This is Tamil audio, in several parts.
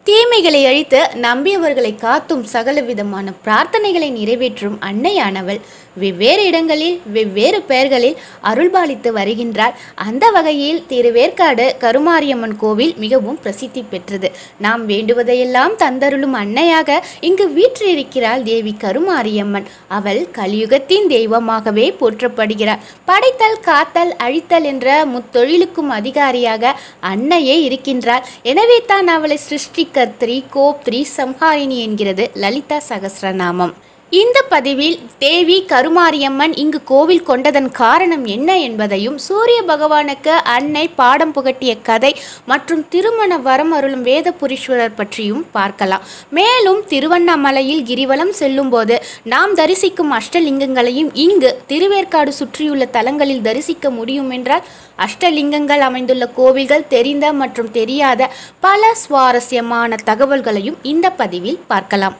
தீமைகளை அழித்து நம்பியவர்களை காத்தும் சகல விதமான பிரார்த்தனைகளை நிறைவேற்றும் அன்னையானவள் வெவ்வேறு இடங்களில் வெவ்வேறு பெயர்களில் அருள்பாலித்து வருகின்றாள் அந்த வகையில் திருவேற்காடு கருமாரியம்மன் கோவில் மிகவும் பிரசித்தி பெற்றது நாம் வேண்டுவதையெல்லாம் தந்தருளும் அன்னையாக இங்கு வீற்றிருக்கிறாள் தேவி கருமாரியம்மன் அவள் கலியுகத்தின் தெய்வமாகவே போற்றப்படுகிறாள் படைத்தல் காத்தல் அழித்தல் என்ற முத்தொழிலுக்கும் அதிகாரியாக அன்னையே இருக்கின்றாள் எனவே தான் அவளை சிருஷ்டிகர்த்திரி கோப்திரி சம்ஹாரிணி என்கிறது லலிதா சகஸ்ரநாமம் இந்த பதிவில் தேவி கருமாரியம்மன் இங்கு கோவில் கொண்டதன் காரணம் என்ன என்பதையும் சூரிய பகவானுக்கு அன்னை பாடம் புகட்டிய கதை மற்றும் திருமண வரம் அருளும் வேதபுரீஸ்வரர் பற்றியும் பார்க்கலாம் மேலும் திருவண்ணாமலையில் கிரிவலம் செல்லும்போது நாம் தரிசிக்கும் அஷ்டலிங்கங்களையும் இங்கு திருவேற்காடு சுற்றியுள்ள தலங்களில் தரிசிக்க முடியும் என்றால் அஷ்டலிங்கங்கள் அமைந்துள்ள கோவில்கள் தெரிந்த மற்றும் தெரியாத பல சுவாரஸ்யமான தகவல்களையும் இந்த பதிவில் பார்க்கலாம்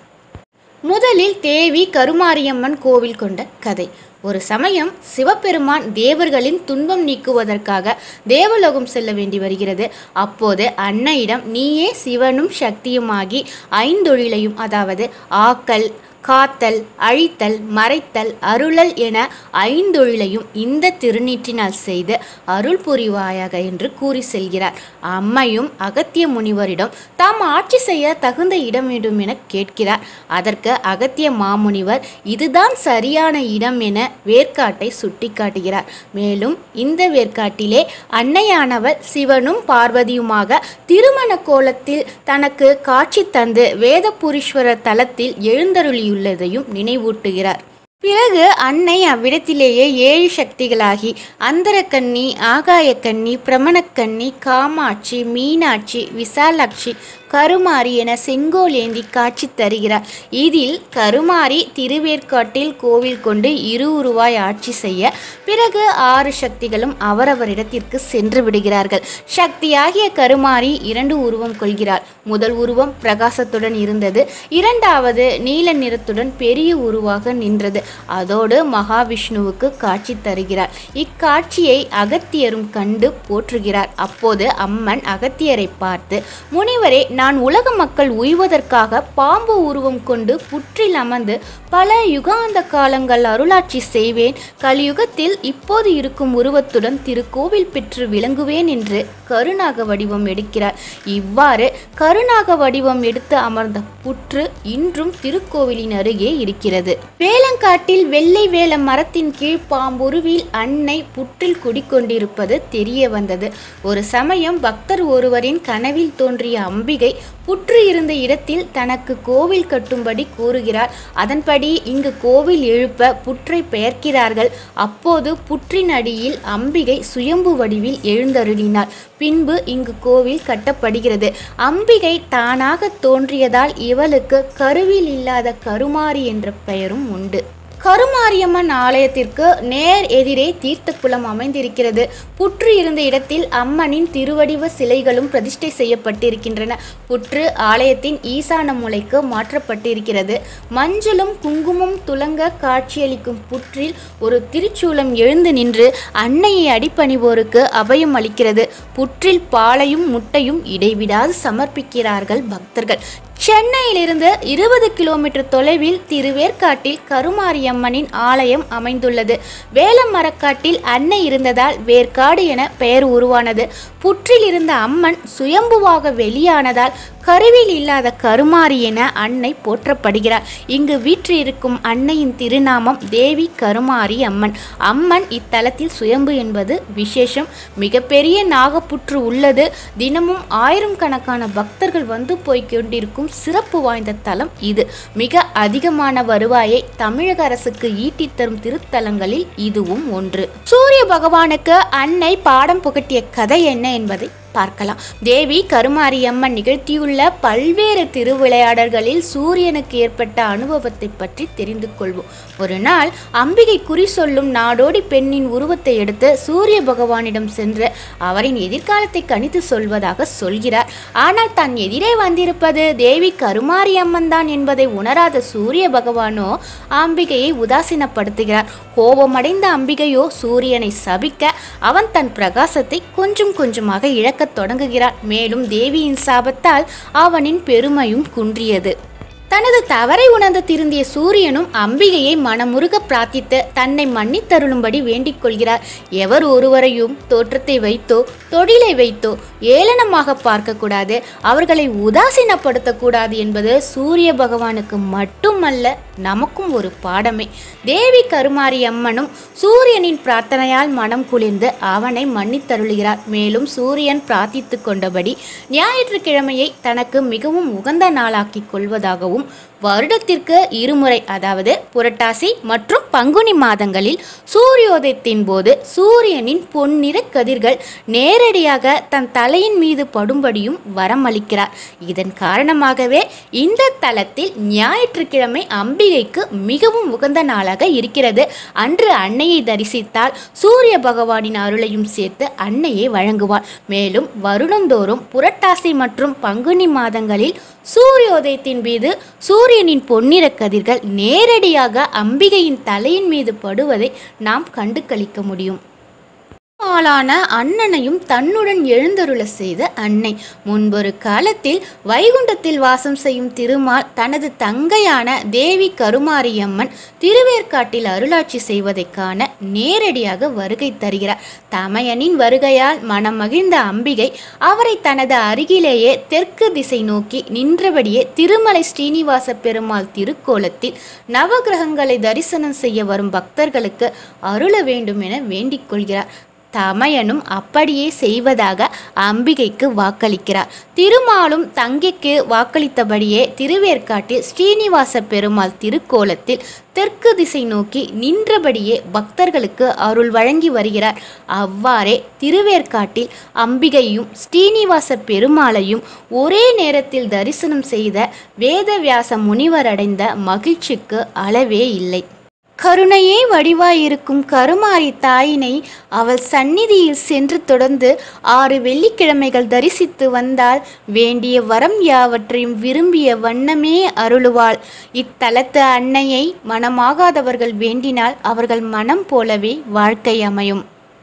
முதலில் தேவி கருமாரியம்மன் கோவில் கொண்ட கதை ஒரு சமயம் சிவபெருமான் தேவர்களின் துன்பம் நீக்குவதற்காக தேவலோகம் செல்ல வேண்டி வருகிறது அப்போது அன்னையிடம் நீயே சிவனும் சக்தியுமாகி ஐந்தொழிலையும் அதாவது ஆக்கல் காத்தல் அழித்தல் மறைத்தல் அருளல் என ஐந்தொழிலையும் இந்த திருநீற்றினால் செய்து அருள் புரிவாயாக என்று கூறி செல்கிறார் அம்மையும் அகத்திய முனிவரிடம் தாம் ஆட்சி செய்ய தகுந்த இடம் வேண்டும் என கேட்கிறார் அதற்கு அகத்திய மாமுனிவர் இதுதான் சரியான இடம் என வேர்க்காட்டை சுட்டிக்காட்டுகிறார் மேலும் இந்த வேர்க்காட்டிலே அன்னையானவர் சிவனும் பார்வதியுமாக திருமண கோலத்தில் தனக்கு காட்சி தந்து வேதபுரீஸ்வரர் தலத்தில் எழுந்தருளியுள்ளதையும் நினைவூட்டுகிறார் பிறகு அன்னை அவ்விடத்திலேயே ஏழு சக்திகளாகி அந்தரக்கன்னி ஆகாயக்கன்னி பிரமணக்கன்னி காமாட்சி மீனாட்சி விசாலாட்சி கருமாரி என செங்கோல் ஏந்தி காட்சி தருகிறார் இதில் கருமாரி திருவேற்காட்டில் கோவில் கொண்டு இரு உருவாய் ஆட்சி செய்ய பிறகு ஆறு சக்திகளும் அவரவர் இடத்திற்கு சென்று விடுகிறார்கள் சக்தியாகிய கருமாரி இரண்டு உருவம் கொள்கிறார் முதல் உருவம் பிரகாசத்துடன் இருந்தது இரண்டாவது நீல நிறத்துடன் பெரிய உருவாக நின்றது அதோடு மகாவிஷ்ணுவுக்கு காட்சி தருகிறார் இக்காட்சியை அகத்தியரும் கண்டு போற்றுகிறார் அப்போது அம்மன் அகத்தியரை பார்த்து முனிவரே நான் உலக மக்கள் உய்வதற்காக பாம்பு உருவம் கொண்டு புற்றில் அமர்ந்து பல யுகாந்த காலங்கள் அருளாட்சி செய்வேன் கலியுகத்தில் இப்போது இருக்கும் உருவத்துடன் திருக்கோவில் பெற்று விளங்குவேன் என்று கருணாக வடிவம் எடுக்கிறார் இவ்வாறு கருணாக வடிவம் எடுத்து அமர்ந்த புற்று இன்றும் திருக்கோவிலின் அருகே இருக்கிறது வேலங்காட்டில் வெள்ளை வேல மரத்தின் கீழ் பாம்புருவில் அன்னை புற்றில் குடிக்கொண்டிருப்பது தெரிய வந்தது ஒரு சமயம் பக்தர் ஒருவரின் கனவில் தோன்றிய அம்பிகை புற்று இருந்த இடத்தில் தனக்கு கோவில் கட்டும்படி கூறுகிறார் அதன்படி இங்கு கோவில் எழுப்ப புற்றை பெயர்க்கிறார்கள் அப்போது புற்றின் அடியில் அம்பிகை சுயம்பு வடிவில் எழுந்தருளினார் பின்பு இங்கு கோவில் கட்டப்படுகிறது அம்பிகை தானாக தோன்றியதால் இவளுக்கு கருவில் இல்லாத கருமாரி என்ற பெயரும் உண்டு கருமாரியம்மன் ஆலயத்திற்கு நேர் எதிரே தீர்த்த குளம் அமைந்திருக்கிறது புற்று இருந்த இடத்தில் அம்மனின் திருவடிவ சிலைகளும் பிரதிஷ்டை செய்யப்பட்டிருக்கின்றன புற்று ஆலயத்தின் ஈசான மூலைக்கு மாற்றப்பட்டிருக்கிறது மஞ்சளும் குங்குமம் துலங்க காட்சியளிக்கும் புற்றில் ஒரு திருச்சூலம் எழுந்து நின்று அன்னையை அடிப்பணிவோருக்கு அபயம் அளிக்கிறது புற்றில் பாலையும் முட்டையும் இடைவிடாது சமர்ப்பிக்கிறார்கள் பக்தர்கள் சென்னையிலிருந்து இருபது கிலோமீட்டர் தொலைவில் திருவேற்காட்டில் கருமாரியம்மனின் ஆலயம் அமைந்துள்ளது வேலமரக்காட்டில் அன்னை இருந்ததால் வேர்க்காடு என பெயர் உருவானது புற்றில் இருந்த அம்மன் சுயம்புவாக வெளியானதால் கருவில் இல்லாத கருமாரி என அன்னை போற்றப்படுகிறார் இங்கு வீற்றிருக்கும் அன்னையின் திருநாமம் தேவி கருமாரி அம்மன் அம்மன் இத்தலத்தில் சுயம்பு என்பது விசேஷம் மிகப்பெரிய நாகப்புற்று உள்ளது தினமும் ஆயிரம் கணக்கான பக்தர்கள் வந்து போய்க் கொண்டிருக்கும் சிறப்பு வாய்ந்த தலம் இது மிக அதிகமான வருவாயை தமிழக அரசுக்கு ஈட்டித் தரும் திருத்தலங்களில் இதுவும் ஒன்று சூரிய பகவானுக்கு அன்னை பாடம் புகட்டிய கதை என்ன என்பதை பார்க்கலாம் தேவி கருமாரியம்மன் நிகழ்த்தியுள்ள பல்வேறு திருவிளையாடல்களில் சூரியனுக்கு ஏற்பட்ட அனுபவத்தை பற்றி தெரிந்து கொள்வோம் ஒரு நாள் அம்பிகை குறி சொல்லும் நாடோடி பெண்ணின் உருவத்தை எடுத்து சூரிய பகவானிடம் சென்று அவரின் எதிர்காலத்தை கணித்து சொல்வதாக சொல்கிறார் ஆனால் தன் எதிரே வந்திருப்பது தேவி கருமாரியம்மன் தான் என்பதை உணராத சூரிய பகவானோ அம்பிகையை உதாசீனப்படுத்துகிறார் கோபமடைந்த அம்பிகையோ சூரியனை சபிக்க அவன் தன் பிரகாசத்தை கொஞ்சம் கொஞ்சமாக இழக்க வணங்கத் தொடங்குகிறான் மேலும் தேவியின் சாபத்தால் அவனின் பெருமையும் குன்றியது தனது தவறை உணர்ந்து திருந்திய சூரியனும் அம்பிகையை மனமுருக பிரார்த்தித்து தன்னை மன்னித்தருளும்படி வேண்டிக் கொள்கிறார் எவர் ஒருவரையும் தோற்றத்தை வைத்தோ தொழிலை வைத்தோ ஏளனமாக பார்க்கக்கூடாது அவர்களை உதாசீனப்படுத்தக்கூடாது என்பது சூரிய பகவானுக்கு மட்டுமல்ல நமக்கும் ஒரு பாடமே தேவி கருமாரி அம்மனும் சூரியனின் பிரார்த்தனையால் மனம் குளிர்ந்து அவனை மன்னித்தருளுகிறார் மேலும் சூரியன் பிரார்த்தித்து கொண்டபடி ஞாயிற்றுக்கிழமையை தனக்கு மிகவும் உகந்த நாளாக்கிக் கொள்வதாகவும் வருடத்திற்கு இருமுறை அதாவது புரட்டாசி மற்றும் பங்குனி மாதங்களில் சூரியோதயத்தின் போது சூரியனின் பொன்னிற கதிர்கள் நேரடியாக தன் தலையின் மீது படும்படியும் வரமளிக்கிறார் இதன் காரணமாகவே இந்த தலத்தில் ஞாயிற்றுக்கிழமை அம்பிகைக்கு மிகவும் உகந்த நாளாக இருக்கிறது அன்று அன்னையை தரிசித்தால் சூரிய பகவானின் அருளையும் சேர்த்து அன்னையை வழங்குவார் மேலும் வருடந்தோறும் புரட்டாசி மற்றும் பங்குனி மாதங்களில் சூரியோதயத்தின் மீது சூரியனின் பொன்னிற கதிர்கள் நேரடியாக அம்பிகையின் தலையின் மீது படுவதை நாம் கண்டு களிக்க முடியும் ஆளான அண்ணனையும் தன்னுடன் எழுந்தருள செய்த அன்னை முன்பொரு காலத்தில் வைகுண்டத்தில் வாசம் செய்யும் திருமால் தனது தங்கையான தேவி கருமாரியம்மன் திருவேற்காட்டில் அருளாட்சி செய்வதைக் காண நேரடியாக வருகை தருகிறார் தமையனின் வருகையால் மனம் மகிழ்ந்த அம்பிகை அவரை தனது அருகிலேயே தெற்கு திசை நோக்கி நின்றபடியே திருமலை ஸ்ரீனிவாச பெருமாள் திருக்கோலத்தில் நவகிரகங்களை தரிசனம் செய்ய வரும் பக்தர்களுக்கு அருள வேண்டும் என வேண்டிக் கொள்கிறார் தமையனும் அப்படியே செய்வதாக அம்பிகைக்கு வாக்களிக்கிறார் திருமாலும் தங்கைக்கு வாக்களித்தபடியே திருவேற்காட்டில் ஸ்ரீனிவாச பெருமாள் திருக்கோலத்தில் தெற்கு திசை நோக்கி நின்றபடியே பக்தர்களுக்கு அருள் வழங்கி வருகிறார் அவ்வாறே திருவேற்காட்டில் அம்பிகையும் ஸ்ரீனிவாச பெருமாளையும் ஒரே நேரத்தில் தரிசனம் செய்த வேதவியாச முனிவர் அடைந்த மகிழ்ச்சிக்கு அளவே இல்லை கருணையே வடிவாயிருக்கும் கருமாரி தாயினை அவள் சந்நிதியில் சென்று தொடர்ந்து ஆறு வெள்ளிக்கிழமைகள் தரிசித்து வந்தால் வேண்டிய வரம் யாவற்றையும் விரும்பிய வண்ணமே அருளுவாள் இத்தலத்து அன்னையை மனமாகாதவர்கள் வேண்டினால் அவர்கள் மனம் போலவே வாழ்க்கை அமையும்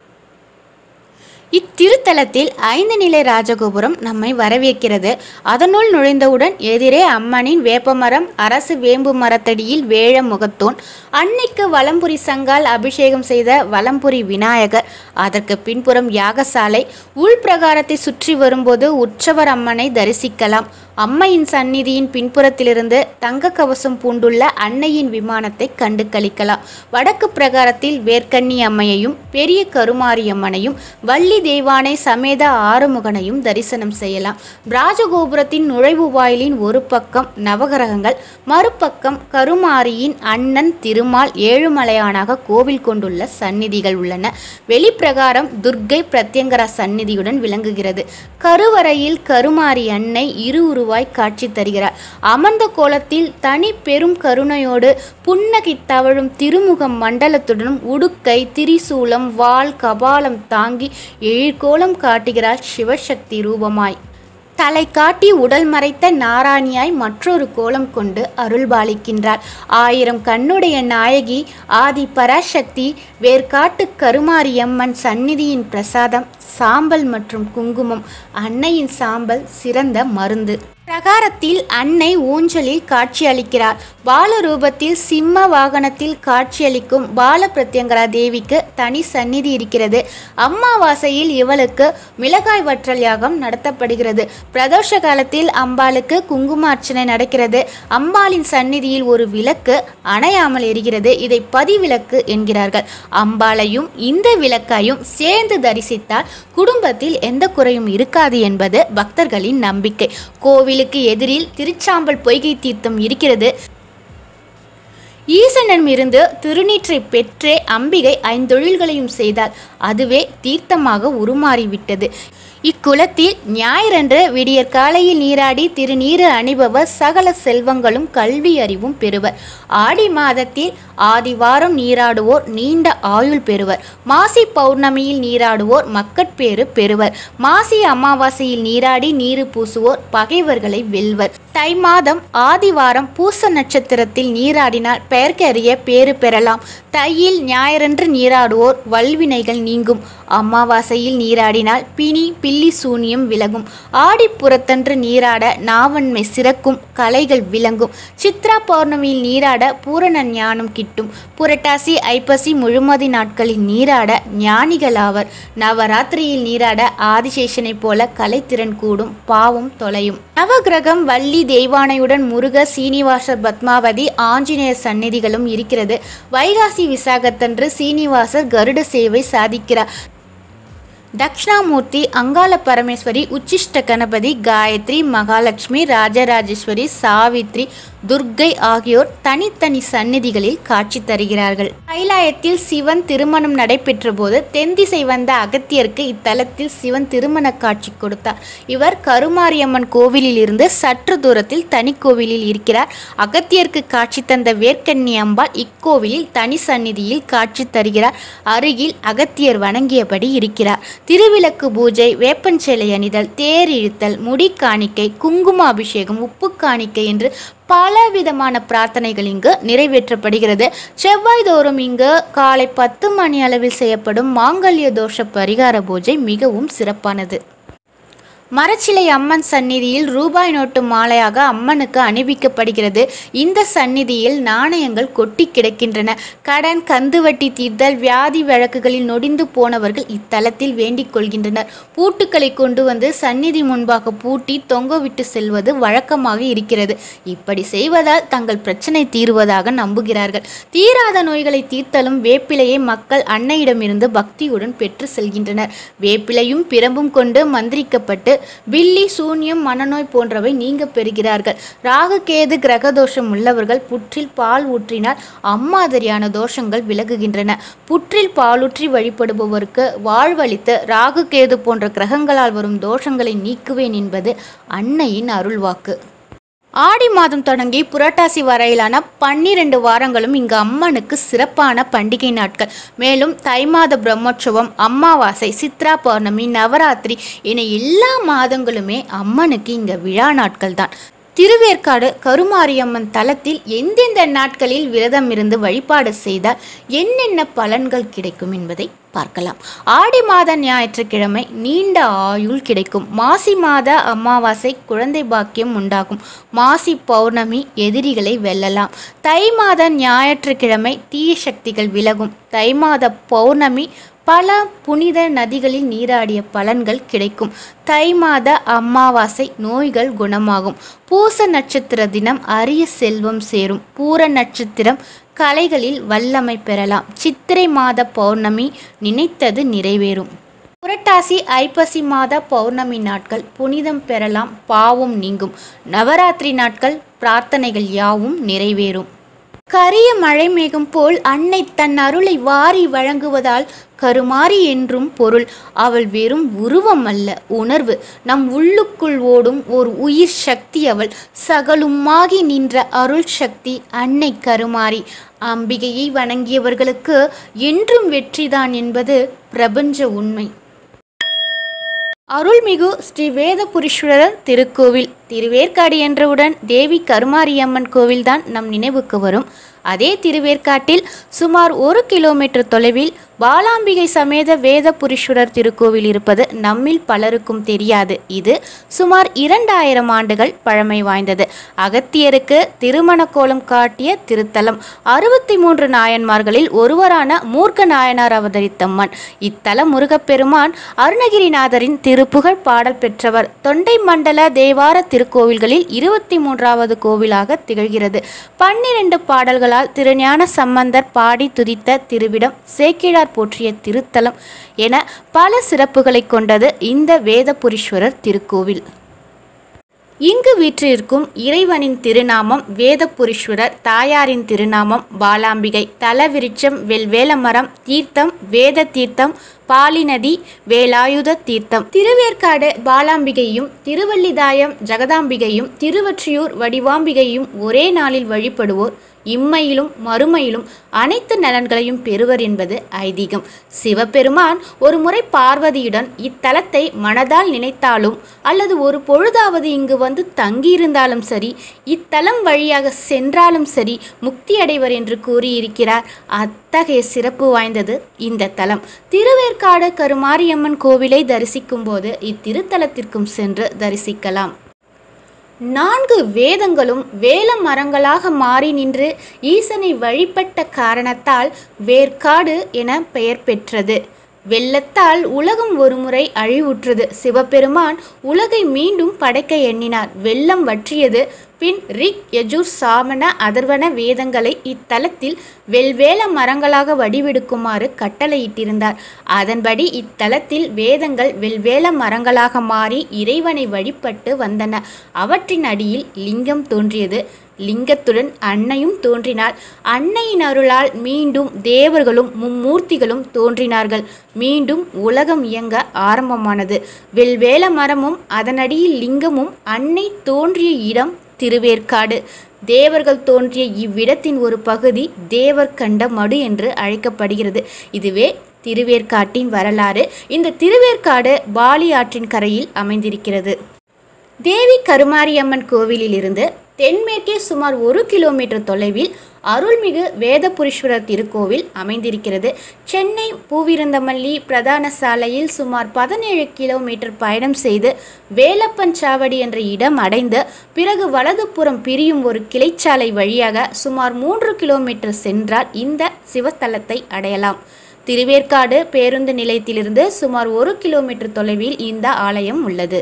இத்திருத்தலத்தில் ஐந்து நிலை ராஜகோபுரம் நம்மை வரவேற்கிறது அதனுள் நுழைந்தவுடன் எதிரே அம்மனின் வேப்பமரம் அரசு வேம்பு மரத்தடியில் வேழ முகத்தோன் அன்னைக்கு வலம்புரி சங்கால் அபிஷேகம் செய்த வலம்புரி விநாயகர் அதற்கு பின்புறம் யாகசாலை உள்பிரகாரத்தை சுற்றி வரும்போது உற்சவர் அம்மனை தரிசிக்கலாம் அம்மையின் சந்நிதியின் பின்புறத்திலிருந்து தங்க கவசம் பூண்டுள்ள அன்னையின் விமானத்தை கண்டு கழிக்கலாம் வடக்கு பிரகாரத்தில் வேர்க்கண்ணி அம்மையையும் பெரிய கருமாரி அம்மனையும் வள்ளி தேவானை சமேத ஆறுமுகனையும் தரிசனம் செய்யலாம் ராஜகோபுரத்தின் நுழைவு வாயிலின் ஒரு பக்கம் நவகிரகங்கள் மறுபக்கம் கருமாரியின் அண்ணன் திருமால் ஏழுமலையானாக கோவில் கொண்டுள்ள சந்நிதிகள் உள்ளன வெளிப்பிரகாரம் துர்க்கை பிரத்யங்கரா சந்நிதியுடன் விளங்குகிறது கருவறையில் கருமாரி அன்னை இரு உருவாய் காட்சி தருகிறார் அமர்ந்த கோலத்தில் தனி பெரும் கருணையோடு புன்னகை தவழும் திருமுகம் மண்டலத்துடனும் உடுக்கை திரிசூலம் வாள் கபாலம் தாங்கி எழிற்கோலம் காட்டுகிறார் சிவசக்தி ரூபமாய் தலை காட்டி உடல் மறைத்த நாராணியாய் மற்றொரு கோலம் கொண்டு அருள்பாலிக்கின்றார் ஆயிரம் கண்ணுடைய நாயகி ஆதி பராசக்தி வேர்காட்டு கருமாரியம்மன் சந்நிதியின் பிரசாதம் சாம்பல் மற்றும் குங்குமம் அன்னையின் சாம்பல் சிறந்த மருந்து பிரகாரத்தில் அன்னை ஊஞ்சலில் காட்சியளிக்கிறார் பாலரூபத்தில் சிம்ம வாகனத்தில் காட்சியளிக்கும் பால பிரத்யங்கரா தேவிக்கு தனி சந்நிதி இருக்கிறது அம்மாவாசையில் இவளுக்கு மிளகாய் வற்றல் யாகம் நடத்தப்படுகிறது பிரதோஷ காலத்தில் அம்பாளுக்கு குங்குமார்ச்சனை நடக்கிறது அம்பாளின் சந்நிதியில் ஒரு விளக்கு அணையாமல் எரிகிறது இதை பதிவிளக்கு என்கிறார்கள் அம்பாளையும் இந்த விளக்கையும் சேர்ந்து தரிசித்தால் குடும்பத்தில் எந்த குறையும் இருக்காது என்பது பக்தர்களின் நம்பிக்கை கோவிலுக்கு எதிரில் திருச்சாம்பல் பொய்கை தீர்த்தம் இருக்கிறது ஈசனிடமிருந்து திருநீற்றை பெற்றே அம்பிகை ஐந்தொழில்களையும் செய்தார் அதுவே தீர்த்தமாக உருமாறிவிட்டது இக்குளத்தில் ஞாயிறன்று விடியற் காலையில் நீராடி திருநீறு அணிபவர் சகல செல்வங்களும் கல்வி அறிவும் பெறுவர் ஆடி மாதத்தில் ஆதிவாரம் நீராடுவோர் நீண்ட ஆயுள் பெறுவர் மாசி பௌர்ணமியில் நீராடுவோர் மக்கட்பேறு பெறுவர் மாசி அமாவாசையில் நீராடி நீரு பூசுவோர் பகைவர்களை வெல்வர் தை மாதம் ஆதிவாரம் பூச நட்சத்திரத்தில் நீராடினால் பெயர்க்கறிய பேறு பெறலாம் தையில் ஞாயிறன்று நீராடுவோர் வல்வினைகள் நீங்கும் அமாவாசையில் நீராடினால் பிணி பில்லி சூனியம் விலகும் ஆடிப்புறத்தன்று நீராட நாவன்மை சிறக்கும் கலைகள் விளங்கும் சித்ரா பௌர்ணமியில் நீராட பூரண ஞானம் கிட்டும் புரட்டாசி ஐப்பசி முழுமதி நாட்களில் நீராட ஞானிகளாவர் நவராத்திரியில் நீராட ஆதிசேஷனைப் போல கலைத்திறன் கூடும் பாவம் தொலையும் நவகிரகம் வள்ளி தெய்வானையுடன் முருக சீனிவாச பத்மாவதி ஆஞ்சநேயர் சந்நிதிகளும் இருக்கிறது வைகாசி விசாகத்தன்று சீனிவாசர் கருட சேவை சாதிக்கிறார் தக்ஷணாமூர்த்தி அங்காள பரமேஸ்வரி உச்சிஷ்ட கணபதி காயத்ரி மகாலட்சுமி ராஜராஜேஸ்வரி சாவித்ரி துர்க்கை ஆகியோர் தனித்தனி சந்நிதிகளில் காட்சி தருகிறார்கள் கைலாயத்தில் சிவன் திருமணம் நடைபெற்ற போது தென்திசை வந்த அகத்தியருக்கு இத்தலத்தில் சிவன் திருமண காட்சி கொடுத்தார் இவர் கருமாரியம்மன் கோவிலில் இருந்து சற்று தூரத்தில் தனி கோவிலில் இருக்கிறார் அகத்தியருக்கு காட்சி தந்த வேர்க்கண்ணி அம்பாள் இக்கோவிலில் தனி சந்நிதியில் காட்சி தருகிறார் அருகில் அகத்தியர் வணங்கியபடி இருக்கிறார் திருவிளக்கு பூஜை வேப்பஞ்சேலை அணிதல் தேர் இழுத்தல் முடி காணிக்கை குங்கும அபிஷேகம் உப்பு காணிக்கை என்று பலவிதமான பிரார்த்தனைகள் இங்கு நிறைவேற்றப்படுகிறது செவ்வாய் தோறும் இங்கு காலை பத்து மணி அளவில் செய்யப்படும் மாங்கல்ய தோஷ பரிகார பூஜை மிகவும் சிறப்பானது மரச்சிலை அம்மன் சந்நிதியில் ரூபாய் நோட்டு மாலையாக அம்மனுக்கு அணிவிக்கப்படுகிறது இந்த சந்நிதியில் நாணயங்கள் கொட்டி கிடக்கின்றன கடன் கந்துவட்டி தீர்த்தல் வியாதி வழக்குகளில் நொடிந்து போனவர்கள் இத்தலத்தில் வேண்டிக் கொள்கின்றனர் பூட்டுக்களை கொண்டு வந்து சந்நிதி முன்பாக பூட்டி தொங்க விட்டு செல்வது வழக்கமாக இருக்கிறது இப்படி செய்வதால் தங்கள் பிரச்சனை தீருவதாக நம்புகிறார்கள் தீராத நோய்களை தீர்த்தலும் வேப்பிலையை மக்கள் அன்னையிடமிருந்து பக்தியுடன் பெற்று செல்கின்றனர் வேப்பிலையும் பிரம்பும் கொண்டு மந்திரிக்கப்பட்டு பில்லி சூன்யம் மனநோய் போன்றவை நீங்க பெறுகிறார்கள் ராகு கேது கிரகதோஷம் உள்ளவர்கள் புற்றில் பால் ஊற்றினால் அம்மாதிரியான தோஷங்கள் விலகுகின்றன புற்றில் பாலூற்றி வழிபடுபவருக்கு வாழ்வளித்து ராகு கேது போன்ற கிரகங்களால் வரும் தோஷங்களை நீக்குவேன் என்பது அன்னையின் அருள்வாக்கு ஆடி மாதம் தொடங்கி புரட்டாசி வரையிலான பன்னிரண்டு வாரங்களும் இங்கு அம்மனுக்கு சிறப்பான பண்டிகை நாட்கள் மேலும் தை மாத பிரம்மோற்சவம் அமாவாசை சித்ரா பௌர்ணமி நவராத்திரி என எல்லா மாதங்களுமே அம்மனுக்கு இங்க விழா நாட்கள் தான் திருவேற்காடு கருமாரியம்மன் தலத்தில் எந்தெந்த நாட்களில் விரதம் இருந்து வழிபாடு செய்தால் என்னென்ன பலன்கள் கிடைக்கும் என்பதை பார்க்கலாம் ஆடி மாத ஞாயிற்றுக்கிழமை நீண்ட ஆயுள் கிடைக்கும் மாசி மாத அமாவாசை குழந்தை பாக்கியம் உண்டாகும் மாசி பௌர்ணமி எதிரிகளை வெல்லலாம் தை மாத ஞாயிற்றுக்கிழமை தீய சக்திகள் விலகும் தை மாத பௌர்ணமி பல புனித நதிகளில் நீராடிய பலன்கள் கிடைக்கும் தை மாத அமாவாசை நோய்கள் குணமாகும் பூச நட்சத்திர தினம் அரிய செல்வம் சேரும் பூர நட்சத்திரம் கலைகளில் வல்லமை பெறலாம் சித்திரை மாத பௌர்ணமி நினைத்தது நிறைவேறும் புரட்டாசி ஐப்பசி மாத பௌர்ணமி நாட்கள் புனிதம் பெறலாம் பாவம் நீங்கும் நவராத்திரி நாட்கள் பிரார்த்தனைகள் யாவும் நிறைவேறும் கரிய மழை மேகம் போல் அன்னை தன் அருளை வாரி வழங்குவதால் கருமாறி என்றும் பொருள் அவள் வெறும் உருவம் அல்ல உணர்வு நம் உள்ளுக்குள் ஓடும் ஒரு உயிர் சக்தி அவள் சகலுமாகி நின்ற அருள் சக்தி அன்னை கருமாரி அம்பிகையை வணங்கியவர்களுக்கு என்றும் வெற்றிதான் என்பது பிரபஞ்ச உண்மை அருள்மிகு ஸ்ரீ வேதபுரீஸ்வரர் திருக்கோவில் திருவேற்காடு என்றவுடன் தேவி கருமாரியம்மன் கோவில்தான் நம் நினைவுக்கு வரும் அதே திருவேற்காட்டில் சுமார் ஒரு கிலோமீட்டர் தொலைவில் பாலாம்பிகை சமேத வேதபுரீஸ்வரர் திருக்கோவில் இருப்பது நம்மில் பலருக்கும் தெரியாது இது சுமார் இரண்டாயிரம் ஆண்டுகள் பழமை வாய்ந்தது அகத்தியருக்கு திருமண கோலம் காட்டிய திருத்தலம் அறுபத்தி மூன்று நாயன்மார்களில் ஒருவரான மூர்க்க நாயனார் அவதரித்தம்மன் இத்தல முருகப்பெருமான் அருணகிரிநாதரின் திருப்புகழ் பாடல் பெற்றவர் தொண்டை மண்டல தேவார திருக்கோவில்களில் இருபத்தி மூன்றாவது கோவிலாக திகழ்கிறது பன்னிரண்டு பாடல்களால் திருஞான சம்பந்தர் பாடி துதித்த திருவிடம் சேக்கிழார் போற்றிய திருத்தலம் என பல சிறப்புகளை கொண்டது இந்த வேதபுரீஸ்வரர் திருக்கோவில் இங்கு வீற்றிருக்கும் இறைவனின் திருநாமம் வேதபுரீஸ்வரர் தாயாரின் திருநாமம் பாலாம்பிகை தலவிருட்சம் வெல்வேலமரம் தீர்த்தம் வேத தீர்த்தம் பாலிநதி வேலாயுத தீர்த்தம் திருவேற்காடு பாலாம்பிகையும் திருவல்லிதாயம் ஜெகதாம்பிகையும் திருவொற்றியூர் வடிவாம்பிகையும் ஒரே நாளில் வழிபடுவோர் இம்மையிலும் மறுமையிலும் அனைத்து நலன்களையும் பெறுவர் என்பது ஐதீகம் சிவபெருமான் ஒரு முறை பார்வதியுடன் இத்தலத்தை மனதால் நினைத்தாலும் அல்லது ஒரு பொழுதாவது இங்கு வந்து தங்கியிருந்தாலும் சரி இத்தலம் வழியாக சென்றாலும் சரி முக்தி அடைவர் என்று கூறியிருக்கிறார் அத்தகைய சிறப்பு வாய்ந்தது இந்த தலம் திருவேற்காடு கருமாரியம்மன் கோவிலை தரிசிக்கும் போது இத்திருத்தலத்திற்கும் சென்று தரிசிக்கலாம் நான்கு வேதங்களும் வேல மரங்களாக மாறி நின்று ஈசனை வழிபட்ட காரணத்தால் வேர்க்காடு என பெயர் பெற்றது வெள்ளத்தால் உலகம் ஒருமுறை அழிவுற்றது சிவபெருமான் உலகை மீண்டும் படைக்க எண்ணினார் வெள்ளம் வற்றியது பின் ரிக் யஜுர் சாமன அதர்வன வேதங்களை இத்தலத்தில் வெல்வேல மரங்களாக வடிவெடுக்குமாறு கட்டளையிட்டிருந்தார் அதன்படி இத்தலத்தில் வேதங்கள் வெல்வேல மரங்களாக மாறி இறைவனை வழிபட்டு வந்தன அவற்றின் அடியில் லிங்கம் தோன்றியது லிங்கத்துடன் அன்னையும் தோன்றினாள் அன்னையின் அருளால் மீண்டும் தேவர்களும் மும்மூர்த்திகளும் தோன்றினார்கள் மீண்டும் உலகம் இயங்க ஆரம்பமானது வெல்வேல மரமும் அதனடியில் லிங்கமும் அன்னை தோன்றிய இடம் திருவேற்காடு தேவர்கள் தோன்றிய இவ்விடத்தின் ஒரு பகுதி தேவர் கண்ட மடு என்று அழைக்கப்படுகிறது இதுவே திருவேற்காட்டின் வரலாறு இந்த திருவேற்காடு பாலி ஆற்றின் கரையில் அமைந்திருக்கிறது தேவி கருமாரியம்மன் கோவிலிலிருந்து தென்மேற்கே சுமார் ஒரு கிலோமீட்டர் தொலைவில் அருள்மிகு வேதபுரீஸ்வரர் திருக்கோவில் அமைந்திருக்கிறது சென்னை பூவிருந்தமல்லி பிரதான சாலையில் சுமார் பதினேழு கிலோமீட்டர் பயணம் செய்து வேலப்பன் சாவடி என்ற இடம் அடைந்து பிறகு வலதுபுறம் பிரியும் ஒரு கிளைச்சாலை வழியாக சுமார் மூன்று கிலோமீட்டர் சென்றால் இந்த சிவத்தலத்தை அடையலாம் திருவேற்காடு பேருந்து நிலையத்திலிருந்து சுமார் ஒரு கிலோமீட்டர் தொலைவில் இந்த ஆலயம் உள்ளது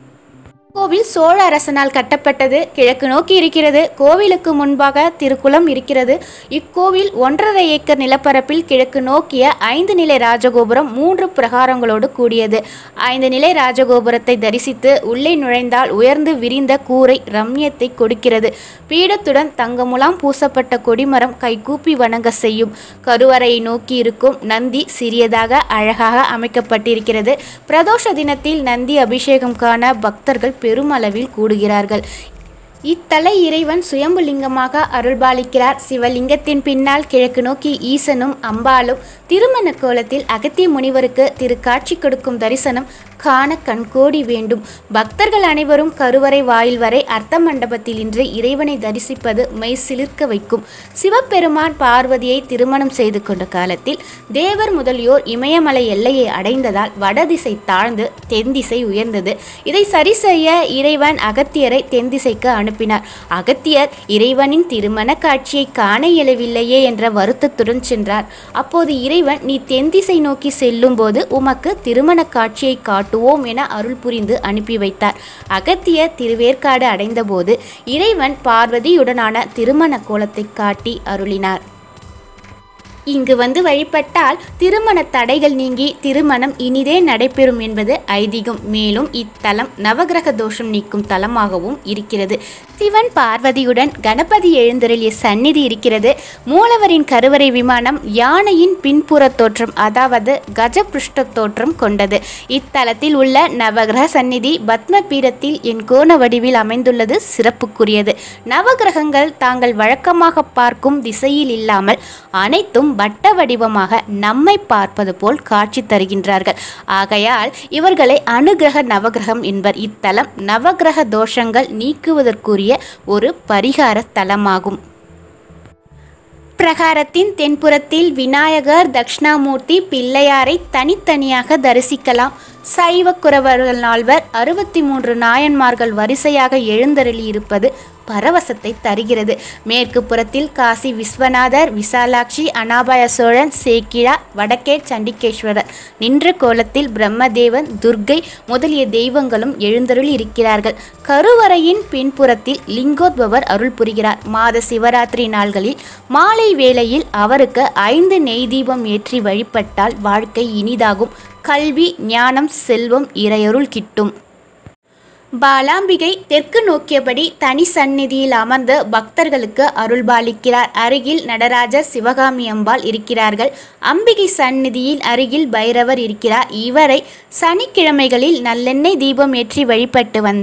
கோவில் சோழ அரசனால் கட்டப்பட்டது கிழக்கு நோக்கி இருக்கிறது கோவிலுக்கு முன்பாக திருக்குளம் இருக்கிறது இக்கோவில் ஒன்றரை ஏக்கர் நிலப்பரப்பில் கிழக்கு நோக்கிய ஐந்து நிலை ராஜகோபுரம் மூன்று பிரகாரங்களோடு கூடியது ஐந்து நிலை ராஜகோபுரத்தை தரிசித்து உள்ளே நுழைந்தால் உயர்ந்து விரிந்த கூரை ரம்யத்தை கொடுக்கிறது பீடத்துடன் தங்கமுலாம் பூசப்பட்ட கொடிமரம் கைகூப்பி வணங்க செய்யும் கருவறையை நோக்கி இருக்கும் நந்தி சிறியதாக அழகாக அமைக்கப்பட்டிருக்கிறது பிரதோஷ தினத்தில் நந்தி அபிஷேகம் காண பக்தர்கள் பெருமளவில் கூடுகிறார்கள் இத்தலை இறைவன் சுயம்புலிங்கமாக அருள்பாலிக்கிறார் சிவலிங்கத்தின் பின்னால் கிழக்கு நோக்கி ஈசனும் அம்பாளும் திருமண கோலத்தில் அகத்திய முனிவருக்கு திரு காட்சி கொடுக்கும் தரிசனம் காண கண்கோடி வேண்டும் பக்தர்கள் அனைவரும் கருவறை வாயில் வரை அர்த்த மண்டபத்தில் இன்று இறைவனை தரிசிப்பது மெய் சிலிர்க்க வைக்கும் சிவபெருமான் பார்வதியை திருமணம் செய்து கொண்ட காலத்தில் தேவர் முதலியோர் இமயமலை எல்லையை அடைந்ததால் வடதிசை தாழ்ந்து தென்திசை உயர்ந்தது இதை சரி செய்ய இறைவன் அகத்தியரை தென்திசைக்கு அனுப்பினார் அகத்தியர் இறைவனின் திருமண காட்சியை காண இயலவில்லையே என்ற வருத்தத்துடன் சென்றார் அப்போது இறைவன் நீ தென்திசை நோக்கி செல்லும்போது உமக்கு திருமண காட்சியை காட்டுவோம் என அருள் புரிந்து அனுப்பி வைத்தார் அகத்தியர் திருவேற்காடு அடைந்தபோது இறைவன் பார்வதியுடனான திருமண கோலத்தை காட்டி அருளினார் இங்கு வந்து வழிபட்டால் திருமண தடைகள் நீங்கி திருமணம் இனிதே நடைபெறும் என்பது ஐதீகம் மேலும் இத்தலம் நவகிரக தோஷம் நீக்கும் தலமாகவும் இருக்கிறது சிவன் பார்வதியுடன் கணபதி எழுந்தருளிய சந்நிதி இருக்கிறது மூலவரின் கருவறை விமானம் யானையின் பின்புற தோற்றம் அதாவது கஜபிருஷ்ட தோற்றம் கொண்டது இத்தலத்தில் உள்ள நவகிரக சந்நிதி பத்ம பீடத்தில் என் கோண வடிவில் அமைந்துள்ளது சிறப்புக்குரியது நவகிரகங்கள் தாங்கள் வழக்கமாக பார்க்கும் திசையில் இல்லாமல் அனைத்தும் வட்ட வடிவமாக நம்மை பார்ப்பது போல் காட்சி தருகின்றார்கள் ஆகையால் இவர்களை அனுகிரக நவகிரகம் என்பர் இத்தலம் நவகிரக தோஷங்கள் நீக்குவதற்குரிய ஒரு பரிகார தலமாகும் பிரகாரத்தின் தென்புறத்தில் விநாயகர் தட்சிணாமூர்த்தி பிள்ளையாரை தனித்தனியாக தரிசிக்கலாம் சைவ குறவர்கள் நால்வர் அறுபத்தி மூன்று நாயன்மார்கள் வரிசையாக எழுந்தருளி இருப்பது பரவசத்தை தருகிறது மேற்கு புறத்தில் காசி விஸ்வநாதர் விசாலாட்சி அனாபாய சோழன் சேக்கிழா வடக்கே சண்டிகேஸ்வரர் நின்ற கோலத்தில் பிரம்மதேவன் துர்க்கை முதலிய தெய்வங்களும் எழுந்தருளி இருக்கிறார்கள் கருவறையின் பின்புறத்தில் லிங்கோத்பவர் அருள் புரிகிறார் மாத சிவராத்திரி நாள்களில் மாலை வேளையில் அவருக்கு ஐந்து நெய் தீபம் ஏற்றி வழிபட்டால் வாழ்க்கை இனிதாகும் கல்வி ஞானம் செல்வம் இறையருள் கிட்டும் பாலாம்பிகை தெற்கு நோக்கியபடி தனி சந்நிதியில் அமர்ந்து பக்தர்களுக்கு அருள்பாலிக்கிறார் அருகில் நடராஜர் சிவகாமி அம்பாள் இருக்கிறார்கள் அம்பிகை சந்நிதியில் அருகில் பைரவர் இருக்கிறார் இவரை சனிக்கிழமைகளில் நல்லெண்ணெய் தீபம் ஏற்றி வழிபட்டு வந்தார்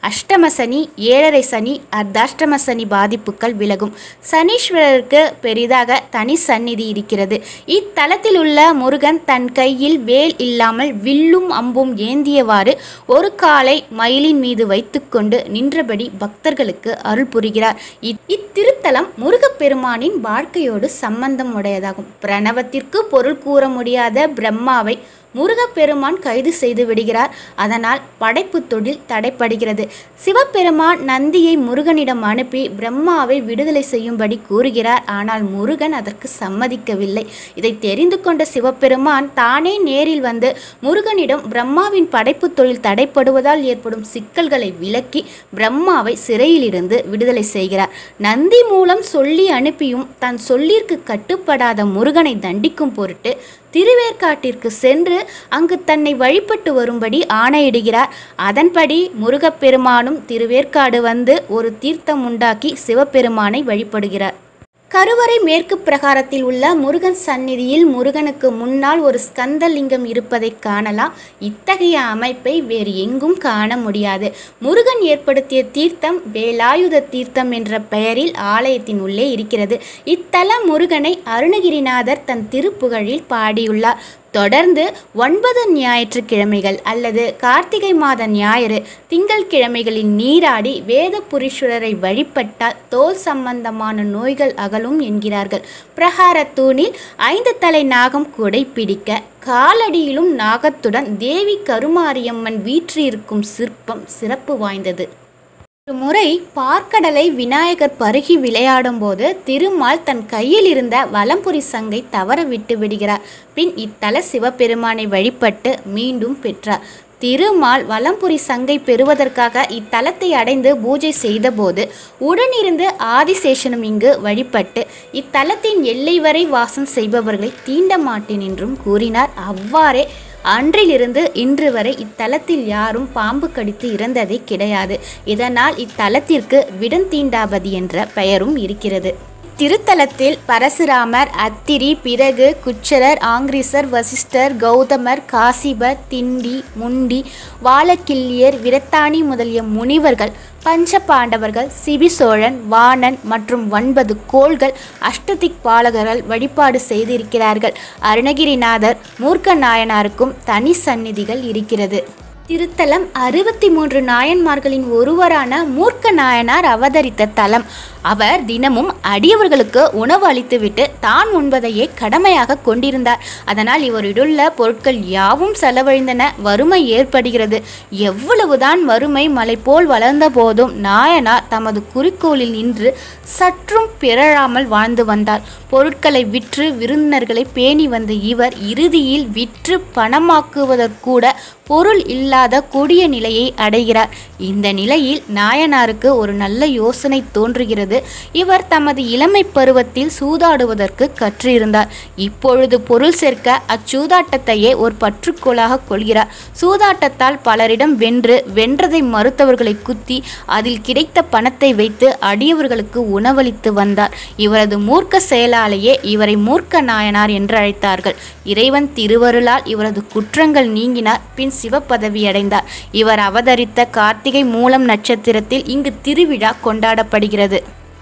அஷ்டம சனி ஏழரை சனி அர்த்தாஷ்டம சனி பாதிப்புகள் விலகும் சனீஸ்வரருக்கு பெரிதாக தனி சந்நிதி இருக்கிறது இத்தலத்தில் உள்ள முருகன் தன் கையில் வேல் இல்லாமல் வில்லும் அம்பும் ஏந்தியவாறு ஒரு காலை மயிலின் மீது வைத்துக்கொண்டு நின்றபடி பக்தர்களுக்கு அருள் புரிகிறார் இத்- இத்திருத்தலம் முருகப்பெருமானின் வாழ்க்கையோடு சம்பந்தம் உடையதாகும் பிரணவத்திற்கு பொருள் கூற முடியாத பிரம்மாவை முருகப்பெருமான் கைது செய்து விடுகிறார் அதனால் படைப்பு தொழில் தடைப்படுகிறது சிவபெருமான் நந்தியை முருகனிடம் அனுப்பி பிரம்மாவை விடுதலை செய்யும்படி கூறுகிறார் ஆனால் முருகன் அதற்கு சம்மதிக்கவில்லை இதை தெரிந்து கொண்ட சிவபெருமான் தானே நேரில் வந்து முருகனிடம் பிரம்மாவின் படைப்பு தொழில் தடைப்படுவதால் ஏற்படும் சிக்கல்களை விலக்கி பிரம்மாவை சிறையிலிருந்து விடுதலை செய்கிறார் நந்தி மூலம் சொல்லி அனுப்பியும் தன் சொல்லிற்கு கட்டுப்படாத முருகனை தண்டிக்கும் பொருட்டு திருவேற்காட்டிற்கு சென்று அங்கு தன்னை வழிபட்டு வரும்படி ஆணையிடுகிறார் அதன்படி முருகப்பெருமானும் திருவேற்காடு வந்து ஒரு தீர்த்தம் உண்டாக்கி சிவபெருமானை வழிபடுகிறார் கருவறை மேற்கு பிரகாரத்தில் உள்ள முருகன் சந்நிதியில் முருகனுக்கு முன்னால் ஒரு ஸ்கந்தலிங்கம் இருப்பதை காணலாம் இத்தகைய அமைப்பை வேறு எங்கும் காண முடியாது முருகன் ஏற்படுத்திய தீர்த்தம் வேலாயுத தீர்த்தம் என்ற பெயரில் ஆலயத்தின் உள்ளே இருக்கிறது இத்தல முருகனை அருணகிரிநாதர் தன் திருப்புகழில் பாடியுள்ளார் தொடர்ந்து ஒன்பது ஞாயிற்றுக்கிழமைகள் அல்லது கார்த்திகை மாத ஞாயிறு திங்கள் கிழமைகளில் நீராடி வேத புரீஸ்வரரை வழிபட்டால் தோல் சம்பந்தமான நோய்கள் அகலும் என்கிறார்கள் பிரகார தூணில் ஐந்து தலை நாகம் குடை பிடிக்க காலடியிலும் நாகத்துடன் தேவி கருமாரியம்மன் வீற்றிருக்கும் சிற்பம் சிறப்பு வாய்ந்தது ஒரு முறை பார்க்கடலை விநாயகர் பருகி விளையாடும்போது திருமால் தன் கையில் இருந்த வலம்புரி சங்கை தவற விட்டு விடுகிறார் பின் இத்தல சிவபெருமானை வழிபட்டு மீண்டும் பெற்றார் திருமால் வலம்புரி சங்கை பெறுவதற்காக இத்தலத்தை அடைந்து பூஜை செய்தபோது உடனிருந்து ஆதிசேஷனும் இங்கு வழிபட்டு இத்தலத்தின் எல்லை வரை வாசம் செய்பவர்களை தீண்ட மாட்டேன் என்றும் கூறினார் அவ்வாறே அன்றிலிருந்து இன்று வரை இத்தலத்தில் யாரும் பாம்பு கடித்து இறந்ததே கிடையாது இதனால் இத்தலத்திற்கு விடந்தீண்டாபதி என்ற பெயரும் இருக்கிறது திருத்தலத்தில் பரசுராமர் அத்திரி பிறகு குச்சரர் ஆங்கிரிசர் வசிஷ்டர் கௌதமர் காசிபர் திண்டி முண்டி வாழக்கிள்ளியர் விரத்தாணி முதலிய முனிவர்கள் பஞ்ச பாண்டவர்கள் சிபிசோழன் வாணன் மற்றும் ஒன்பது கோள்கள் அஷ்டதிக் பாலகர்கள் வழிபாடு செய்திருக்கிறார்கள் அருணகிரிநாதர் மூர்க்க நாயனாருக்கும் தனி சந்நிதிகள் இருக்கிறது திருத்தலம் அறுபத்தி மூன்று நாயன்மார்களின் ஒருவரான மூர்க்க நாயனார் அவதரித்த தலம் அவர் தினமும் அடியவர்களுக்கு உணவு அளித்துவிட்டு தான் உண்பதையே கடமையாக கொண்டிருந்தார் அதனால் இவரிடுள்ள பொருட்கள் யாவும் செலவழிந்தன வறுமை ஏற்படுகிறது எவ்வளவுதான் வறுமை மலை போல் வளர்ந்த போதும் நாயனார் தமது குறிக்கோளில் நின்று சற்றும் பிறழாமல் வாழ்ந்து வந்தார் பொருட்களை விற்று விருந்தினர்களை பேணி வந்த இவர் இறுதியில் விற்று பணமாக்குவதற்கூட பொருள் இல்லாத கொடிய நிலையை அடைகிறார் இந்த நிலையில் நாயனாருக்கு ஒரு நல்ல யோசனை தோன்றுகிறது இவர் தமது இளமை பருவத்தில் சூதாடுவதற்கு கற்றிருந்தார் இப்பொழுது பொருள் சேர்க்க அச்சூதாட்டத்தையே ஒரு பற்றுக்கோளாக கொள்கிறார் சூதாட்டத்தால் பலரிடம் வென்று வென்றதை மறுத்தவர்களை குத்தி அதில் கிடைத்த பணத்தை வைத்து அடியவர்களுக்கு உணவளித்து வந்தார் இவரது மூர்க்க செயலாலேயே இவரை மூர்க்க நாயனார் என்று அழைத்தார்கள் இறைவன் திருவருளால் இவரது குற்றங்கள் நீங்கினார் பின் சிவபதவி அடைந்தார் இவர் அவதரித்த கார்த்திகை மூலம் நட்சத்திரத்தில் இங்கு திருவிழா கொண்டாடப்படுகிறது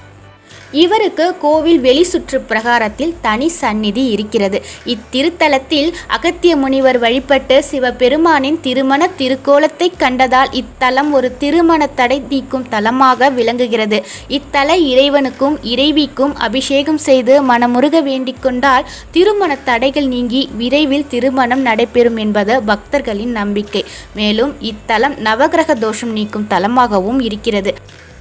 இவருக்கு கோவில் வெளிசுற்று பிரகாரத்தில் தனி சந்நிதி இருக்கிறது இத்திருத்தலத்தில் அகத்திய முனிவர் வழிபட்டு சிவபெருமானின் திருமண திருக்கோலத்தை கண்டதால் இத்தலம் ஒரு திருமண தடை நீக்கும் தலமாக விளங்குகிறது இத்தல இறைவனுக்கும் இறைவிக்கும் அபிஷேகம் செய்து மனமுருக வேண்டிக் கொண்டால் திருமண தடைகள் நீங்கி விரைவில் திருமணம் நடைபெறும் என்பது பக்தர்களின் நம்பிக்கை மேலும் இத்தலம் நவகிரக தோஷம் நீக்கும் தலமாகவும் இருக்கிறது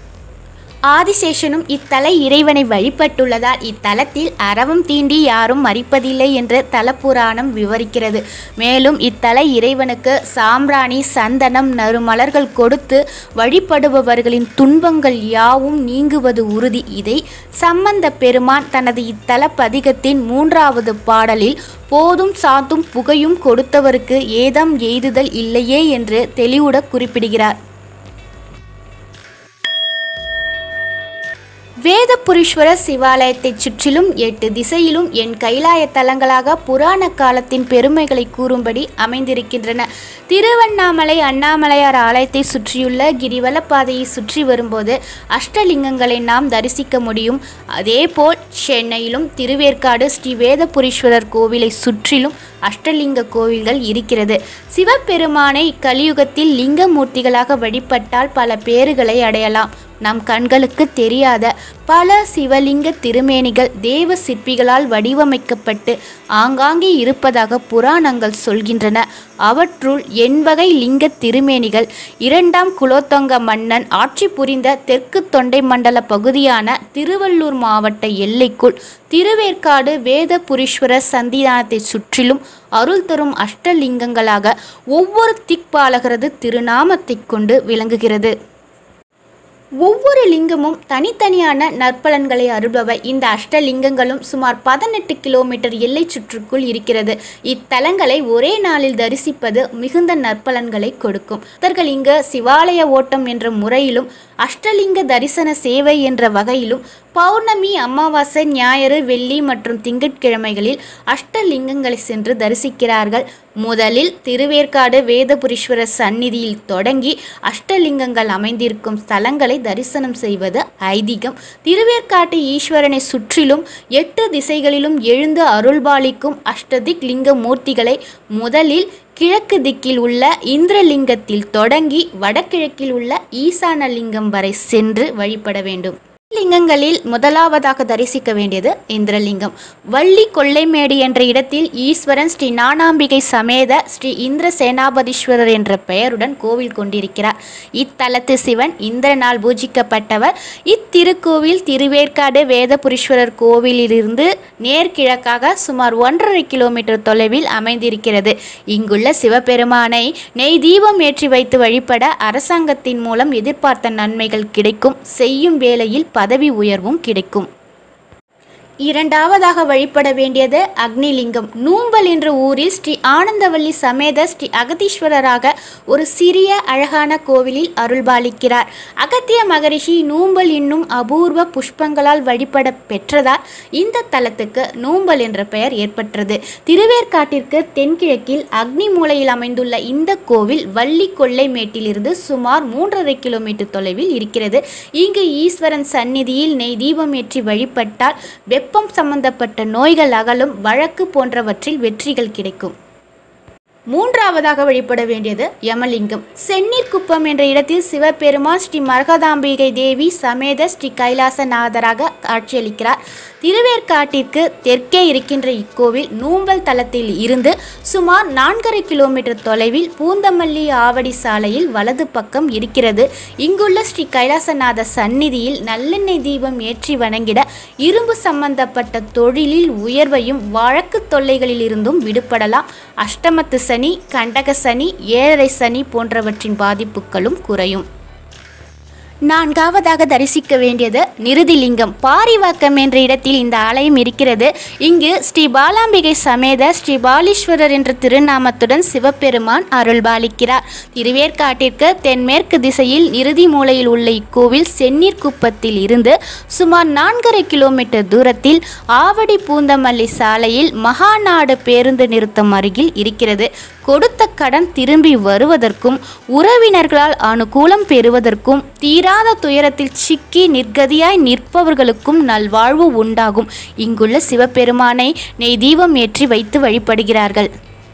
ஆதிசேஷனும் இத்தல இறைவனை வழிபட்டுள்ளதால் இத்தலத்தில் அறவும் தீண்டி யாரும் மறிப்பதில்லை என்று தலப்புராணம் விவரிக்கிறது மேலும் இத்தல இறைவனுக்கு சாம்பிராணி சந்தனம் நறுமலர்கள் கொடுத்து வழிபடுபவர்களின் துன்பங்கள் யாவும் நீங்குவது உறுதி இதை சம்பந்த பெருமான் தனது இத்தல பதிகத்தின் மூன்றாவது பாடலில் போதும் சாத்தும் புகையும் கொடுத்தவருக்கு ஏதம் எய்துதல் இல்லையே என்று தெளிவுட குறிப்பிடுகிறார் வேதபுரீஸ்வர சிவாலயத்தைச் சுற்றிலும் எட்டு திசையிலும் என் கைலாய தலங்களாக புராண காலத்தின் பெருமைகளை கூறும்படி அமைந்திருக்கின்றன திருவண்ணாமலை அண்ணாமலையார் ஆலயத்தை சுற்றியுள்ள கிரிவல பாதையை சுற்றி வரும்போது அஷ்டலிங்கங்களை நாம் தரிசிக்க முடியும் அதேபோல் சென்னையிலும் திருவேற்காடு ஸ்ரீ வேதபுரீஸ்வரர் கோவிலை சுற்றிலும் அஷ்டலிங்க கோவில்கள் இருக்கிறது சிவபெருமானை கலியுகத்தில் லிங்கமூர்த்திகளாக வழிபட்டால் பல பேறுகளை அடையலாம் நம் கண்களுக்கு தெரியாத பல சிவலிங்க திருமேனிகள் தேவ சிற்பிகளால் வடிவமைக்கப்பட்டு ஆங்காங்கே இருப்பதாக புராணங்கள் சொல்கின்றன அவற்றுள் எண்வகை லிங்க திருமேனிகள் இரண்டாம் குலோத்தங்க மன்னன் ஆட்சி புரிந்த தெற்கு தொண்டை மண்டல பகுதியான திருவள்ளூர் மாவட்ட எல்லைக்குள் திருவேற்காடு வேதபுரீஸ்வரர் சந்திதானத்தை சுற்றிலும் அருள் தரும் அஷ்டலிங்கங்களாக ஒவ்வொரு திக்பாலகரது திருநாமத்தைக் கொண்டு விளங்குகிறது ஒவ்வொரு லிங்கமும் தனித்தனியான நற்பலன்களை அருள்பவை இந்த அஷ்டலிங்கங்களும் சுமார் பதினெட்டு கிலோமீட்டர் எல்லை சுற்றுக்குள் இருக்கிறது இத்தலங்களை ஒரே நாளில் தரிசிப்பது மிகுந்த நற்பலன்களை கொடுக்கும் பக்தர்கள் இங்கு சிவாலய ஓட்டம் என்ற முறையிலும் அஷ்டலிங்க தரிசன சேவை என்ற வகையிலும் பௌர்ணமி அமாவாசை ஞாயிறு வெள்ளி மற்றும் திங்கட்கிழமைகளில் அஷ்டலிங்கங்களை சென்று தரிசிக்கிறார்கள் முதலில் திருவேற்காடு வேதபுரீஸ்வரர் சந்நிதியில் தொடங்கி அஷ்டலிங்கங்கள் அமைந்திருக்கும் ஸ்தலங்களை தரிசனம் செய்வது ஐதீகம் திருவேற்காட்டு ஈஸ்வரனை சுற்றிலும் எட்டு திசைகளிலும் எழுந்து அருள்பாலிக்கும் அஷ்டதிக் லிங்க மூர்த்திகளை முதலில் கிழக்கு திக்கில் உள்ள இந்திரலிங்கத்தில் தொடங்கி வடகிழக்கில் உள்ள ஈசான லிங்கம் வரை சென்று வழிபட வேண்டும் லிங்கங்களில் முதலாவதாக தரிசிக்க வேண்டியது இந்திரலிங்கம் வள்ளி கொள்ளைமேடு என்ற இடத்தில் ஈஸ்வரன் ஸ்ரீ ஞானாம்பிகை சமேத ஸ்ரீ இந்திர சேனாபதீஸ்வரர் என்ற பெயருடன் கோவில் கொண்டிருக்கிறார் இத்தலத்து சிவன் இந்திரனால் பூஜிக்கப்பட்டவர் இத்திருக்கோவில் திருவேற்காடு வேதபுரீஸ்வரர் கோவிலிலிருந்து நேர்கிழக்காக சுமார் ஒன்றரை கிலோமீட்டர் தொலைவில் அமைந்திருக்கிறது இங்குள்ள சிவபெருமானை நெய் தீபம் ஏற்றி வைத்து வழிபட அரசாங்கத்தின் மூலம் எதிர்பார்த்த நன்மைகள் கிடைக்கும் செய்யும் வேளையில் பதவி உயர்வும் கிடைக்கும் இரண்டாவதாக வழிபட வேண்டியது அக்னிலிங்கம் நூம்பல் என்ற ஊரில் ஸ்ரீ ஆனந்தவல்லி சமேத ஸ்ரீ அகதீஸ்வரராக ஒரு சிறிய அழகான கோவிலில் அருள்பாலிக்கிறார் அகத்திய மகரிஷி நூம்பல் என்னும் அபூர்வ புஷ்பங்களால் வழிபட பெற்றதால் இந்த தலத்துக்கு நூம்பல் என்ற பெயர் ஏற்பட்டது திருவேற்காட்டிற்கு தென்கிழக்கில் அக்னி மூலையில் அமைந்துள்ள இந்த கோவில் வள்ளி கொள்ளை மேட்டிலிருந்து சுமார் மூன்றரை கிலோமீட்டர் தொலைவில் இருக்கிறது இங்கு ஈஸ்வரன் சந்நிதியில் நெய் தீபம் ஏற்றி வழிபட்டால் வெப்பம் சம்பந்தப்பட்ட நோய்கள் அகலும் வழக்கு போன்றவற்றில் வெற்றிகள் கிடைக்கும் மூன்றாவதாக வழிபட வேண்டியது யமலிங்கம் செந்நீர் குப்பம் என்ற இடத்தில் சிவபெருமான் ஸ்ரீ மரகதாம்பிகை தேவி சமேத ஸ்ரீ கைலாசநாதராக காட்சியளிக்கிறார் திருவேற்காட்டிற்கு தெற்கே இருக்கின்ற இக்கோவில் நூம்பல் தலத்தில் இருந்து சுமார் நான்கரை கிலோமீட்டர் தொலைவில் பூந்தமல்லி ஆவடி சாலையில் வலது பக்கம் இருக்கிறது இங்குள்ள ஸ்ரீ கைலாசநாத சந்நிதியில் நல்லெண்ணெய் தீபம் ஏற்றி வணங்கிட இரும்பு சம்பந்தப்பட்ட தொழிலில் உயர்வையும் வழக்கு தொல்லைகளிலிருந்தும் விடுபடலாம் அஷ்டமத்து சனி கண்டக சனி ஏழரை சனி போன்றவற்றின் பாதிப்புகளும் குறையும் நான்காவதாக தரிசிக்க வேண்டியது நிருதிலிங்கம் பாரிவாக்கம் என்ற இடத்தில் இந்த ஆலயம் இருக்கிறது இங்கு ஸ்ரீ பாலாம்பிகை சமேத ஸ்ரீ பாலீஸ்வரர் என்ற திருநாமத்துடன் சிவபெருமான் அருள்பாலிக்கிறார் திருவேற்காட்டிற்கு தென்மேற்கு திசையில் நிருதி மூலையில் உள்ள இக்கோவில் செந்நீர் குப்பத்தில் இருந்து சுமார் நான்கரை கிலோமீட்டர் தூரத்தில் ஆவடி பூந்தமல்லி சாலையில் மகாநாடு பேருந்து நிறுத்தம் அருகில் இருக்கிறது கொடுத்த கடன் திரும்பி வருவதற்கும் உறவினர்களால் அனுகூலம் பெறுவதற்கும் தீராத துயரத்தில் சிக்கி நிர்கதியாய் நிற்பவர்களுக்கும் நல்வாழ்வு உண்டாகும் இங்குள்ள சிவபெருமானை நெய் தீபம் ஏற்றி வைத்து வழிபடுகிறார்கள்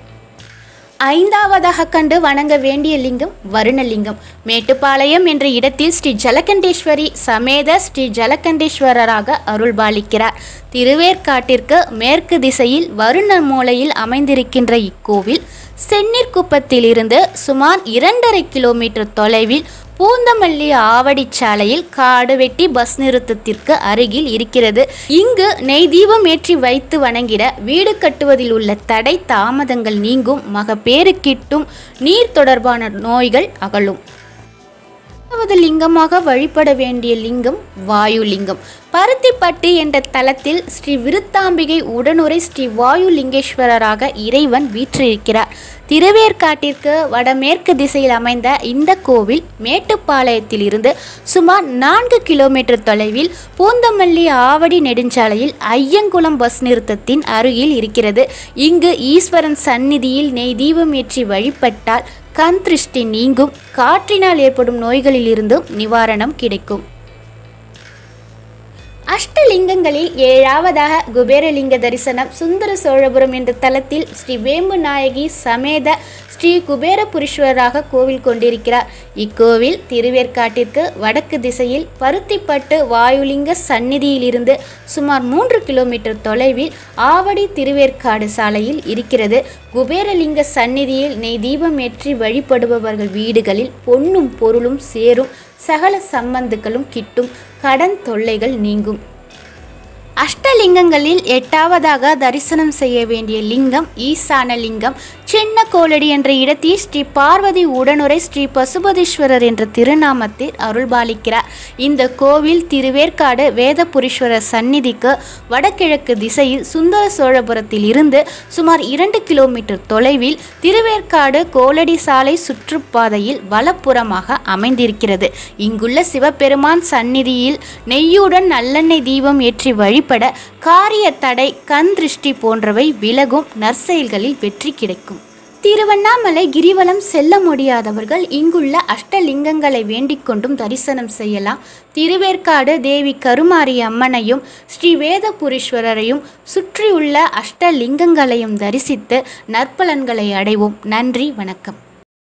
ஐந்தாவதாக கண்டு வணங்க வேண்டிய லிங்கம் வருணலிங்கம் மேட்டுப்பாளையம் என்ற இடத்தில் ஸ்ரீ ஜலகண்டேஸ்வரி சமேத ஸ்ரீ ஜலகண்டேஸ்வரராக அருள்பாலிக்கிறார் திருவேற்காட்டிற்கு மேற்கு திசையில் வருண மூலையில் அமைந்திருக்கின்ற இக்கோவில் செந்நீர் குப்பத்திலிருந்து சுமார் இரண்டரை கிலோமீட்டர் தொலைவில் பூந்தமல்லி ஆவடிச்சாலையில் காடு வெட்டி பஸ் நிறுத்தத்திற்கு அருகில் இருக்கிறது இங்கு நெய் தீபம் ஏற்றி வைத்து வணங்கிட வீடு கட்டுவதில் உள்ள தடை தாமதங்கள் நீங்கும் மகப்பேறு கிட்டும் நீர் தொடர்பான நோய்கள் அகலும் இரண்டாவது லிங்கமாக வழிபட வேண்டிய லிங்கம் வாயு லிங்கம் பருத்திப்பட்டு என்ற தலத்தில் ஸ்ரீ விருத்தாம்பிகை உடனுரை ஸ்ரீ வாயு லிங்கேஸ்வரராக இறைவன் வீற்றிருக்கிறார் திருவேற்காட்டிற்கு வடமேற்கு திசையில் அமைந்த இந்த கோவில் மேட்டுப்பாளையத்தில் இருந்து சுமார் நான்கு கிலோமீட்டர் தொலைவில் பூந்தமல்லி ஆவடி நெடுஞ்சாலையில் ஐயங்குளம் பஸ் நிறுத்தத்தின் அருகில் இருக்கிறது இங்கு ஈஸ்வரன் சந்நிதியில் நெய் தீபம் ஏற்றி வழிபட்டால் கண் திருஷ்டி நீங்கும் காற்றினால் ஏற்படும் நோய்களிலிருந்தும் நிவாரணம் கிடைக்கும் அஷ்டலிங்கங்களில் ஏழாவதாக குபேரலிங்க தரிசனம் சுந்தர சோழபுரம் என்ற தலத்தில் ஸ்ரீ வேம்பு நாயகி சமேத ஸ்ரீ குபேரபுரீஸ்வரராக கோவில் கொண்டிருக்கிறார் இக்கோவில் திருவேற்காட்டிற்கு வடக்கு திசையில் பருத்திப்பட்டு வாயுலிங்க சந்நிதியிலிருந்து சுமார் மூன்று கிலோமீட்டர் தொலைவில் ஆவடி திருவேற்காடு சாலையில் இருக்கிறது குபேரலிங்க சந்நிதியில் நெய் தீபம் ஏற்றி வழிபடுபவர்கள் வீடுகளில் பொன்னும் பொருளும் சேரும் சகல சம்பந்துகளும் கிட்டும் கடன் தொல்லைகள் நீங்கும் அஷ்டலிங்கங்களில் எட்டாவதாக தரிசனம் செய்ய வேண்டிய லிங்கம் ஈசான லிங்கம் சின்ன கோலடி என்ற இடத்தில் ஸ்ரீ பார்வதி உடனுரை ஸ்ரீ பசுபதீஸ்வரர் என்ற திருநாமத்தில் அருள்பாலிக்கிறார் இந்த கோவில் திருவேற்காடு வேதபுரீஸ்வரர் சந்நிதிக்கு வடகிழக்கு திசையில் சுந்தர சோழபுரத்தில் இருந்து சுமார் இரண்டு கிலோமீட்டர் தொலைவில் திருவேற்காடு கோலடி சாலை சுற்றுப்பாதையில் வலப்புறமாக அமைந்திருக்கிறது இங்குள்ள சிவபெருமான் சந்நிதியில் நெய்யுடன் நல்லெண்ணெய் தீபம் ஏற்றி வழிபட காரிய தடை கண் திருஷ்டி போன்றவை விலகும் நற்செயல்களில் வெற்றி கிடைக்கும் திருவண்ணாமலை கிரிவலம் செல்ல முடியாதவர்கள் இங்குள்ள அஷ்டலிங்கங்களை வேண்டிக் கொண்டும் தரிசனம் செய்யலாம் திருவேற்காடு தேவி கருமாரி அம்மனையும் ஸ்ரீ வேதபுரீஸ்வரரையும் சுற்றியுள்ள அஷ்டலிங்கங்களையும் தரிசித்து நற்பலன்களை அடைவோம் நன்றி வணக்கம்